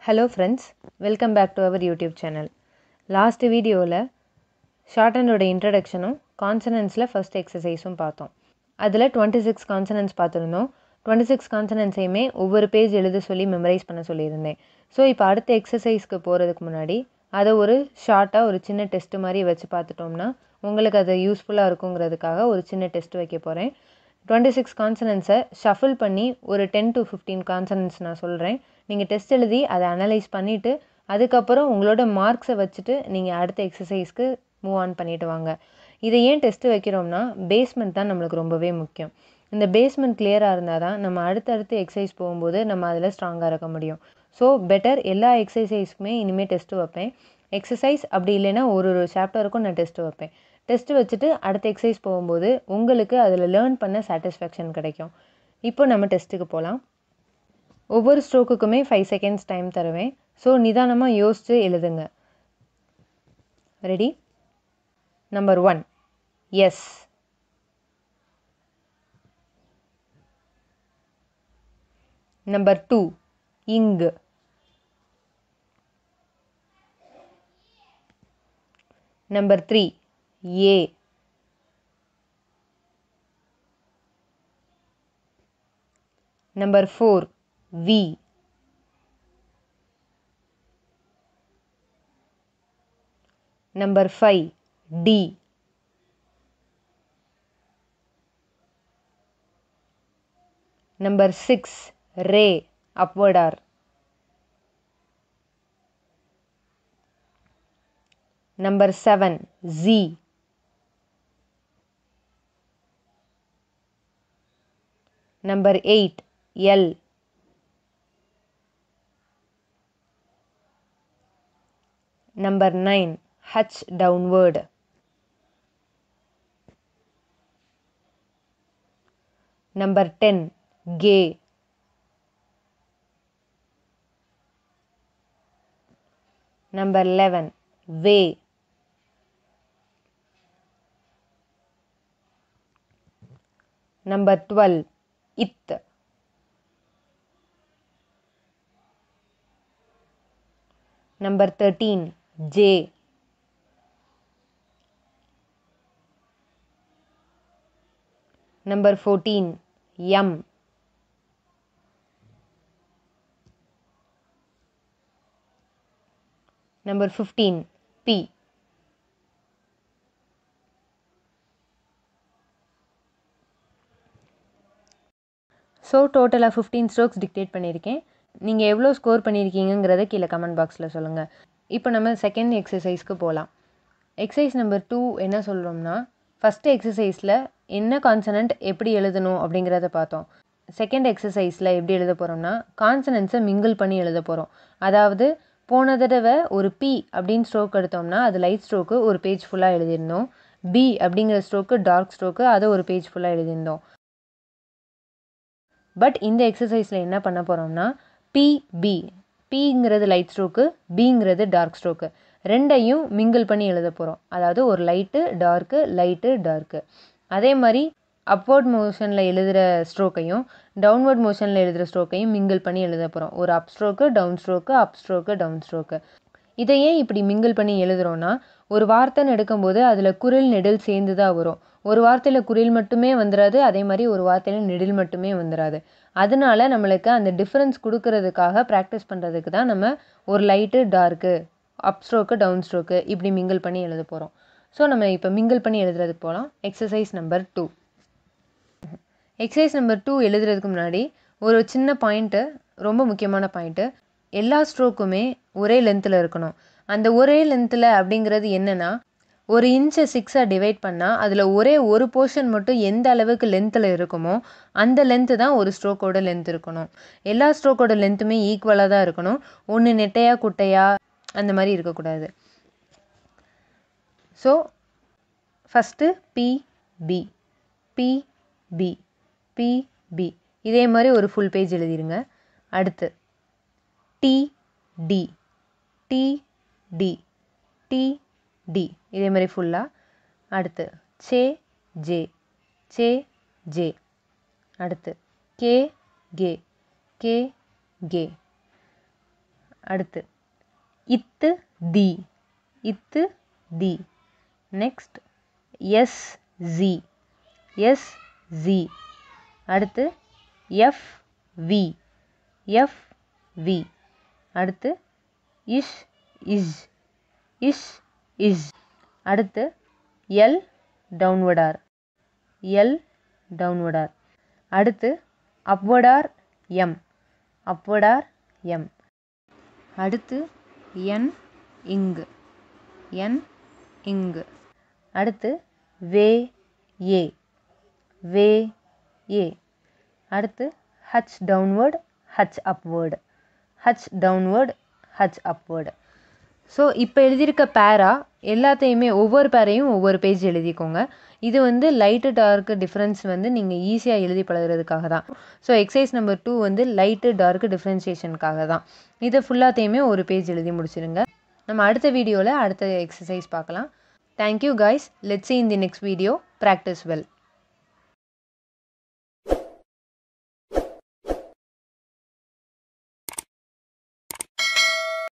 Hello friends welcome back to our YouTube channel last வீடியோவில் short ஹேண்டோட இன்ட்ரடக்ஷனும் கான்சனன்ஸில் ஃபஸ்ட் எக்ஸசைஸும் பார்த்தோம் அதில் டுவெண்ட்டி சிக்ஸ் கான்சனன்ஸ் பார்த்துருந்தோம் டுவெண்ட்டி சிக்ஸ் கான்சனன்ஸையுமே ஒவ்வொரு பேஜ் எழுத சொல்லி மெமரைஸ் பண்ண சொல்லியிருந்தேன் ஸோ இப்போ அடுத்த எக்ஸசைஸ்க்கு போகிறதுக்கு முன்னாடி அதை ஒரு ஷார்ட்டாக ஒரு சின்ன டெஸ்ட் மாதிரி வச்சு பார்த்துட்டோம்னா உங்களுக்கு அது யூஸ்ஃபுல்லாக இருக்குங்கிறதுக்காக ஒரு சின்ன டெஸ்ட் வைக்க போகிறேன் டுவெண்ட்டி சிக்ஸ் கான்சனன்ஸை ஷஃபில் பண்ணி ஒரு டென் டு ஃபிஃப்டீன் கான்சனன்ஸ் நான் சொல்கிறேன் நீங்கள் டெஸ்ட் எழுதி அதை அனலைஸ் பண்ணிவிட்டு அதுக்கப்புறம் உங்களோட மார்க்ஸை வச்சுட்டு நீங்கள் அடுத்த எக்ஸசைஸ்க்கு மூவ் ஆன் பண்ணிட்டு வாங்க இதை ஏன் டெஸ்ட்டு வைக்கிறோம்னா பேஸ்மெண்ட் தான் நம்மளுக்கு ரொம்பவே முக்கியம் இந்த பேஸ்மெண்ட் கிளியராக இருந்தால் தான் நம்ம அடுத்தடுத்து எக்ஸசைஸ் போகும்போது நம்ம அதில் ஸ்ட்ராங்காக இருக்க முடியும் ஸோ பெட்டர் எல்லா எக்ஸசைஸ்க்குமே இனிமேல் டெஸ்ட்டு வைப்பேன் எக்ஸசைஸ் அப்படி இல்லைன்னா ஒரு ஒரு சாப்டருக்கும் நான் டெஸ்ட்டு வைப்பேன் டெஸ்ட்டு வச்சுட்டு அடுத்த எக்ஸசைஸ் போகும்போது உங்களுக்கு அதில் லேர்ன் பண்ண சாட்டிஸ்ஃபேக்ஷன் கிடைக்கும் இப்போ நம்ம டெஸ்ட்டுக்கு போகலாம் ஒவ்வொரு ஸ்ட்ரோக்குக்குமே ஃபைவ் செகண்ட்ஸ் டைம் தருவேன் ஸோ நிதானமாக யோசித்து எழுதுங்க ready number one S number two இங்கு number three A number four V number five D number six ray upward R. Number 7 Z. Number 8 L. Number 9 H downward. Number 10 Gay. Number 11 Way. Number 12 It. Number 13 J. Number 14 M. Number 15 P. So டோட்டலாக fifteen strokes dictate பண்ணியிருக்கேன் நீங்கள் எவ்வளோ score பண்ணியிருக்கீங்கிறத கீழே comment பாக்ஸில் சொல்லுங்கள் இப்போ நம்ம second எக்ஸசைஸ்க்கு போகலாம் எக்ஸசைஸ் நம்பர் டூ என்ன சொல்கிறோம்னா ஃபஸ்ட்டு எக்ஸசைஸில் என்ன கான்சனண்ட் எப்படி எழுதணும் அப்படிங்கிறத பார்த்தோம் செகண்ட் எக்ஸசைஸில் எப்படி எழுத போகிறோம்னா கான்சனன்ஸை மிங்கிள் பண்ணி எழுத போகிறோம் அதாவது போன தடவை ஒரு பி அப்படின்னு ஸ்ட்ரோக் எடுத்தோம்னா அது லைட் ஸ்ட்ரோக்கு ஒரு பேஜ் ஃபுல்லாக எழுதியிருந்தோம் பி அப்படிங்கிற ஸ்ட்ரோக்கு டார்க் ஸ்ட்ரோக்கு அதை ஒரு பேஜ் ஃபுல்லாக எழுதியிருந்தோம் பட் இந்த எக்ஸசைஸில் என்ன பண்ண போகிறோம்னா பிபி பிங்கிறது லைட் ஸ்ட்ரோக்கு பிங்கிறது டார்க் ஸ்ட்ரோக்கு ரெண்டையும் மிங்கிள் பண்ணி எழுத போகிறோம் அதாவது ஒரு லைட்டு டார்க்கு லைட்டு டார்க்கு அதே மாதிரி அப்வர்ட் மோஷனில் எழுதுகிற ஸ்ட்ரோக்கையும் டவுன்வர்ட் மோஷனில் எழுதுகிற ஸ்ட்ரோக்கையும் மிங்கிள் பண்ணி எழுத போகிறோம் ஒரு அப் ஸ்ட்ரோக்கு டவுன் ஸ்ட்ரோக்கு அப் ஸ்ட்ரோக்கு டவுன் ஸ்ட்ரோக்கு இதையே இப்படி மிங்கிள் பண்ணி எழுதுகிறோன்னா ஒரு வார்த்தைன்னு எடுக்கும்போது அதில் குரில் நெடில் சேர்ந்து தான் வரும் ஒரு வார்த்தையில் குரில் மட்டுமே வந்துடாது அதே மாதிரி ஒரு வார்த்தையில் நெடில் மட்டுமே வந்துடாது அதனால நம்மளுக்கு அந்த டிஃப்ரென்ஸ் கொடுக்கறதுக்காக ப்ராக்டிஸ் பண்ணுறதுக்கு தான் நம்ம ஒரு லைட்டு டார்க்கு அப் ஸ்ட்ரோக்கு டவுன் ஸ்ட்ரோக்கு இப்படி மிங்கிள் பண்ணி எழுத போகிறோம் ஸோ நம்ம இப்போ மிங்கிள் பண்ணி எழுதுறதுக்கு போகலாம் exercise number two exercise number two எழுதுறதுக்கு முன்னாடி ஒரு சின்ன பாயிண்ட்டு ரொம்ப முக்கியமான பாயிண்ட்டு எல்லா ஸ்ட்ரோக்குமே ஒரே லென்த்தில் இருக்கணும் அந்த ஒரே லென்த்தில் அப்படிங்கிறது என்னென்னா ஒரு இன்ச்சை சிக்ஸாக டிவைட் பண்ணால் அதில் ஒரே ஒரு போர்ஷன் மட்டும் எந்த அளவுக்கு லென்த்தில் இருக்குமோ அந்த லென்த்து தான் ஒரு ஸ்ட்ரோக்கோட லென்த் இருக்கணும் எல்லா ஸ்ட்ரோக்கோட லென்த்துமே ஈக்குவலாக தான் இருக்கணும் ஒன்று நெட்டையா குட்டையா அந்த மாதிரி இருக்கக்கூடாது so first B B B B B B இதே மாதிரி ஒரு ஃபுல் பேஜ் எழுதிருங்க அடுத்து டிடி டிடி டிடி இதே மாதிரி ஃபுல்லாக அடுத்து சே ஜே சே ஜே அடுத்து கே கே கே கே அடுத்து இத்து தி இத்து தி next S G S G அடுத்து எஃப் வி எஃப் வி அடுத்து இஷ் இஸ் இஷ் இஸ் அடுத்து எல் டவுன்வர்டார் எல் டவுன்வர்டார் அடுத்து அப்வர்டார் எம் அப்வர்டார் எம் அடுத்து என் இங்கு என் இங்கு அடுத்து வே ஏ வே ஏ அடுத்து H downward H upward H downward H upward so இப்போ எழுதியிருக்க பேரா எல்லாத்தையுமே ஒவ்வொரு பேரையும் ஒவ்வொரு பேஜ் எழுதிக்கோங்க இது வந்து லைட்டு டார்க்கு டிஃப்ரென்ஸ் வந்து நீங்கள் ஈஸியாக எழுதி பழகிறதுக்காக தான் ஸோ எக்ஸசைஸ் நம்பர் டூ வந்து லைட்டு டார்க்கு டிஃப்ரென்சியேஷனுக்காக தான் இதை ஃபுல்லாத்தையுமே ஒரு பேஜ் எழுதி முடிச்சிடுங்க நம்ம அடுத்த வீடியோவில் அடுத்த எக்ஸசைஸ் பார்க்கலாம் thank you guys let's see in the next video practice well